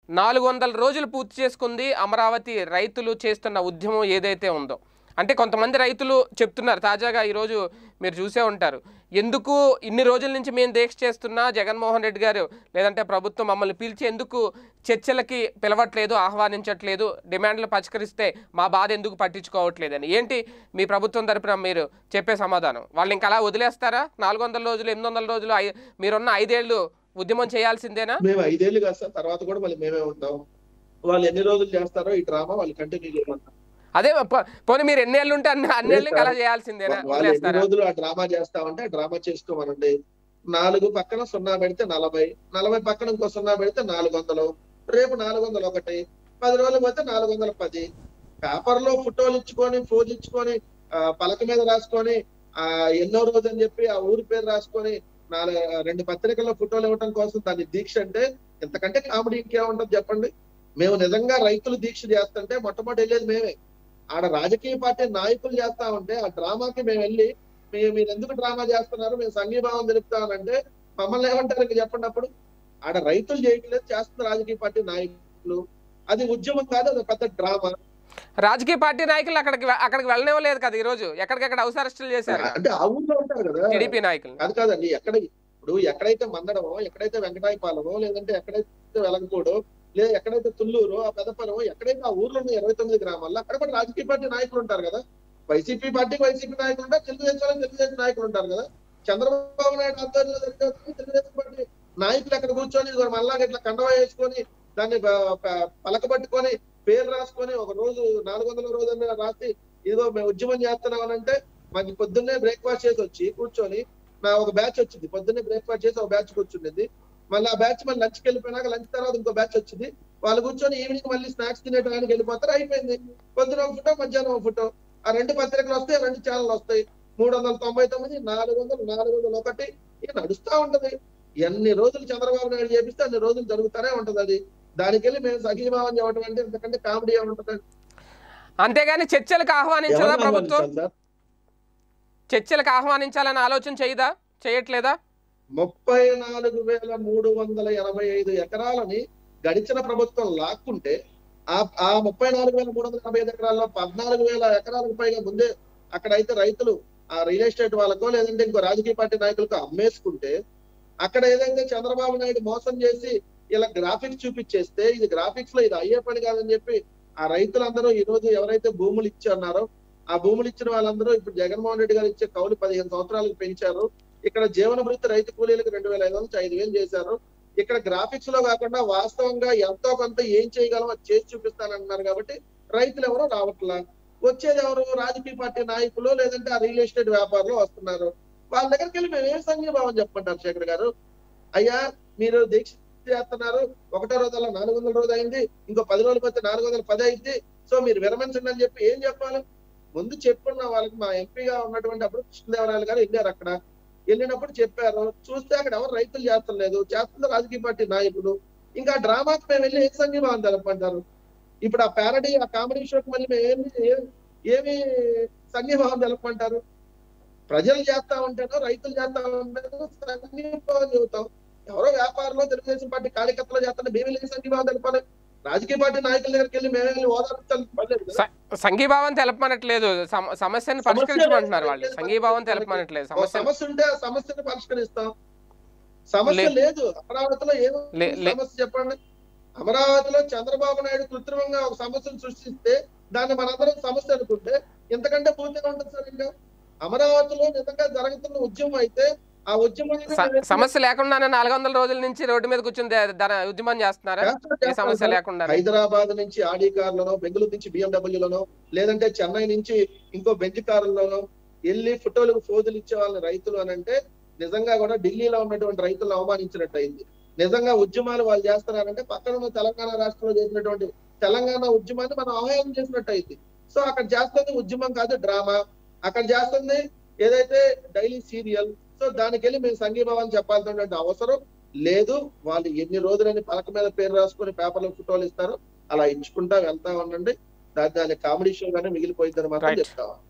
నాలుగు వందల రోజులు పూర్తి చేసుకుంది అమరావతి రైతులు చేస్తున్న ఉద్యమం ఏదైతే ఉందో అంటే కొంతమంది రైతులు చెప్తున్నారు తాజాగా ఈరోజు మీరు చూసే ఉంటారు ఎందుకు ఇన్ని రోజుల నుంచి మేము దీక్ష చేస్తున్నా జగన్మోహన్ రెడ్డి గారు లేదంటే ప్రభుత్వం మమ్మల్ని పిలిచి ఎందుకు చర్చలకి పిలవట్లేదు ఆహ్వానించట్లేదు డిమాండ్లు పరిష్కరిస్తే మా బాధ ఎందుకు పట్టించుకోవట్లేదని ఏంటి మీ ప్రభుత్వం తరపున మీరు చెప్పే సమాధానం వాళ్ళు ఇంకా అలా వదిలేస్తారా నాలుగు వందల రోజులు ఎనిమిది వందల రోజులు ఐ- మీరున్న ఐదేళ్ళు ఉద్యమం చేయాల్సిందేనా మేము ఐదేళ్ళు కాదు సార్ తర్వాత కూడా మళ్ళీ మేమే ఉంటాం వాళ్ళు ఎన్ని రోజులు చేస్తారో ఈ డ్రామా వాళ్ళు కంటిన్యూ చేయమంటారు అదే పో- పోనీ మీరు ఎన్నేళ్ళు ఉంటే అన్ని అన్నేళ్ళు ఇంకా అలా లేదు చేయాల్సిందేనా వాళ్ళు ఎన్ని వదిలేస్తారా రోజులు ఆ డ్రామా చేస్తామంటే ఆ డ్రామా చేసుకోమనండి నాలుగు పక్కన సున్నా పెడితే నలభై నలభై పక్కన ఇంకో సున్నా పెడితే నాలుగు వందలు రేపు నాలుగు వందలు ఒకటి పది రోజులు పోతే నాలుగు వందల పది పేపర్ లో ఫోటోలు ఇచ్చుకొని ఫోజు ఇచ్చుకొని ఆ, పలక మీద రాసుకొని ఆ ఎన్నో రోజు అని చెప్పి ఆ ఊరి పేరు రాసుకొని నాలుగు రెండు పత్రికల్లో ఫోటోలు ఇవ్వడం కోసం దాన్ని దీక్ష అంటే ఇంతకంటే కామెడీ ఇంకేముంటది చెప్పండి మేము నిజంగా రైతులు దీక్ష చేస్తుంటే మొట్టమొదటి వెళ్ళేది మేమే ఆడ రాజకీయ పార్టీ నాయకులు చేస్తా ఉంటే ఆ డ్రామాకి మేము వెళ్ళి మీ- మీరు ఎందుకు డ్రామా చేస్తున్నారు మేము సంఘీభావం తెలుపుతామనంటే మమ్మల్ని ఏమంటారు ఇంక చెప్పండి అప్పుడు ఆడ రైతులు చేయట్లేదు చేస్తున్న రాజకీయ పార్టీ నాయకులు అది ఉద్యమం కాదు అది పెద్ద డ్రామా రాజకీయ పార్టీ నాయకులు అక్కడికి వె- అక్కడికి వెళ్ళనివ్వలేదు కదా ఈ రోజు ఎక్కడికెక్కడ హౌస్ అరెస్టులు చేశారు అంటే ఆ ఊర్లో ఉంటారు కదా టీడీపీ నాయకులు కాదు కాదండి ఎక్కడ ఇప్పుడు ఎక్కడైతే మందడమో ఎక్కడైతే వెంకటాయపాలమో లేదంటే ఎక్కడైతే వెలగపూడో లేదా ఎక్కడైతే తుళ్ళూరు ఆ పెదపరమో ఎక్కడైతే ఆ ఊర్లో ఉన్న ఇరవై తొమ్మిది గ్రామాల్లో అక్కడ కూడా రాజకీయ పార్టీ నాయకులు ఉంటారు కదా వైసీపీ పార్టీకి వైసీపీ నాయకులు ఉంటారు తెలుగుదేశం వాళ్ళకి తెలుగుదేశం నాయకులు ఉంటారు కదా చంద్రబాబు నాయుడు ఆధ్వర్యంలో జరిగే తెలుగుదేశం పార్టీ నాయకులు అక్కడ కూర్చొని ఇదిగో మళ్ళా ఇట్లా కండవా వేసుకొని దాన్ని ప- ప- పలకబట్టుకొని పేరు రాసుకొని ఒక రోజు నాలుగు వందల రోజు అని రాసి ఇదిగో మేము ఉద్యమం చేస్తున్నాం అని అంటే మాకు పొద్దున్నే బ్రేక్ఫాస్ట్ చేసి వచ్చి కూర్చొని నా ఒక బ్యాచ్ వచ్చింది పొద్దున్నే బ్రేక్ఫాస్ట్ చేసి ఒక బ్యాచ్ కూర్చుండేది మళ్ళీ ఆ బ్యాచ్ మళ్ళీ లంచ్కి వెళ్ళిపోయినాక లంచ్ తర్వాత ఇంకో బ్యాచ్ వచ్చింది వాళ్ళు కూర్చొని ఈవినింగ్ మళ్ళీ స్నాక్స్ తినేటానికి వెళ్ళిపోతారు అయిపోయింది పొద్దున ఒక ఫోటో మధ్యాహ్నం ఒక ఫోటో ఆ రెండు పత్రికలు వస్తాయి రెండు ఛానల్ వస్తాయి మూడు వందల తొంభై తొమ్మిది నాలుగు వందలు నాలుగు వందలు ఒకటి ఇక నడుస్తా ఉంటది ఎన్ని రోజులు చంద్రబాబు నాయుడు చేపిస్తే అన్ని రోజులు జరుగుతానే ఉంటది అది దానికి వెళ్ళి మేము సఖీభావం చెప్పడం అంటే ఎందుకంటే కామెడీ ఏముంటది అంతేగాని చర్చలకు ఆహ్వానించదా ఎవరిని ప్రభుత్వం ఆహ్వానించాలి సార్? చర్చలకు ఆహ్వానించాలని ఆలోచన చేయదా చేయట్లేదా ముప్పై నాలుగు వేల మూడు వందల ఎనభై ఐదు ఎకరాలని గడిచిన ప్రభుత్వం లాక్కుంటే ఆ ఆ ముప్పై నాలుగు వేల మూడు వందల ఎనభై ఐదు ఎకరాల్లో పద్నాలుగు వేల ఎకరాలకు పైగా ముందే అక్కడైతే రైతులు ఆ రియల్ ఎస్టేట్ వాళ్ళకో లేదంటే ఇంకో రాజకీయ పార్టీ నాయకులకు అమ్మేసుకుంటే అక్కడ ఏదైతే చంద్రబాబు నాయుడు మోసం చేసి ఇలా గ్రాఫిక్స్ చూపించేస్తే ఇది గ్రాఫిక్స్ లో ఇది అయ్యే పని కాదని చెప్పి ఆ రైతులందరూ ఈ రోజు ఎవరైతే భూములు ఇచ్చారన్నారో ఆ భూములు ఇచ్చిన వాళ్ళందరూ ఇప్పుడు జగన్మోహన్ రెడ్డి గారు ఇచ్చే కౌలు పదిహేను సంవత్సరాలకు పెంచారు ఇక్కడ జీవన భృతి రైతు కూలీలకు రెండు వేల ఐదు వందల నుంచి ఐదు వేలు చేశారు ఇక్కడ గ్రాఫిక్స్ లో కాకుండా వాస్తవంగా ఎంతో కొంత ఏం చేయగలం అది చేసి చూపిస్తానంటున్నారు కాబట్టి రైతులు ఎవరో రావట్లా వచ్చేది ఎవరు రాజకీయ పార్టీ నాయకులు లేదంటే ఆ రియల్ ఎస్టేట్ వ్యాపారులు వస్తున్నారు వాళ్ళ దగ్గరికి వెళ్ళి మేము ఏం సంఘీభావం చెప్పమంటారు శేఖర్ గారు అయ్యా మీరు దీక్ష చేస్తున్నారు ఒకటో రోజు అలా నాలుగు వందల రోజు అయింది ఇంకో పది రోజులు పోతే నాలుగు వందల పది అయింది సో మీరు విరమించండి అని చెప్పి ఏం చెప్పాలి ముందు చెప్పున్న వాళ్ళకి మా ఎంపీగా ఉన్నటువంటి అప్పుడు కృష్ణదేవరాయలు గారు వెళ్ళారు అక్కడ వెళ్ళినప్పుడు చెప్పారు చూస్తే అక్కడ ఎవరు రైతులు చేస్తలేదు చేస్తున్న రాజకీయ పార్టీ నాయకులు ఇంకా ఆ డ్రామాకి మేము వెళ్ళి ఏ సంఘీభావం తెలపంటారు ఇప్పుడు ఆ ప్యారడీ ఆ కామెడీ షోకి మళ్ళీ మేము ఏమి ఏ- ఏమి సంఘీభావం తెలపమంటారు ప్రజలు చేస్తా ఉంటాను రైతులు చేస్తా ఉంటాను సంఘీభావం చెబుతాం ఎవరో వ్యాపారంలో తెలుగుదేశం పార్టీ కార్యకర్తలు చేస్తాను మేము వెళ్ళి సంఘీభావం తెలపాలి రాజకీయ పార్టీ నాయకుల దగ్గరికి వెళ్ళి మేము వెళ్ళి ఓదార్చాలి పర్లేదు కదా. స- సంఘీభావం తెలపమనట్లేదు సమ- సమస్యను పరిష్కరించమంటున్నారు వాళ్ళు సంఘీభావం తెలపమనట్లేదు ఓ సమస్య సమస్య ఉంటే ఆ సమస్యను పరిష్కరిస్తాం సమస్య లే- లేదు అమరావతిలో ఏమో లే- లే- సమస్య చెప్పండి అమరావతిలో చంద్రబాబు నాయుడు కృత్రిమంగా ఒక సమస్యను సృష్టిస్తే దాన్ని మనందరం సమస్య అనుకుంటే ఎంతకంటే పూర్తిగా ఉంటుంది సార్ ఇంకా అమరావతిలో నిజంగా జరుగుతున్న ఉద్యమం అయితే ఆ ఉద్యమం స- సమస్య లేకుండానే నాలుగు వందల రోజుల నుంచి రోడ్డు మీద కూర్చుని ద- ధర- ఉద్యమం చేస్తున్నారా ఏ సమస్య లేకుండా హైదరాబాద్ నుంచి ఆడి కార్లనో బెంగళూరు నుంచి బిఎండబ్ల్యూలోనో లేదంటే చెన్నై నుంచి ఇంకో బెంచ్ కార్లలోనో వెళ్ళి ఫోటోలకు ఫోజులు ఇచ్చే వాళ్ళని రైతులు అని అంటే నిజంగా కూడా ఢిల్లీలో ఉన్నటువంటి రైతులను అవమానించినట్టు అయింది నిజంగా ఉద్యమాలు వాళ్ళు చేస్తున్నారంటే పక్కన ఉన్న తెలంగాణ రాష్ట్రంలో చేసినటువంటి తెలంగాణ ఉద్యమాన్ని మనం ఆహ్వానం చేసినట్టు అయింది సో అక్కడ చేస్తుంది ఉద్యమం కాదు డ్రామా అక్కడ చేస్తుంది ఏదైతే డైలీ సీరియల్ సో దానికి వెళ్ళి మేము సంఘీభావం చెప్పాల్సినటువంటి అవసరం లేదు వాళ్ళు ఎన్ని రోజులని పలక మీద పేరు రాసుకొని పేపర్లో ఫోటోలు ఇస్తారు అలా ఇచ్చుకుంటా వెళ్తా ఉండండి దాని దాని కామెడీ షో గానే మిగిలిపోయిందని మాత్రం Right. చెప్తాం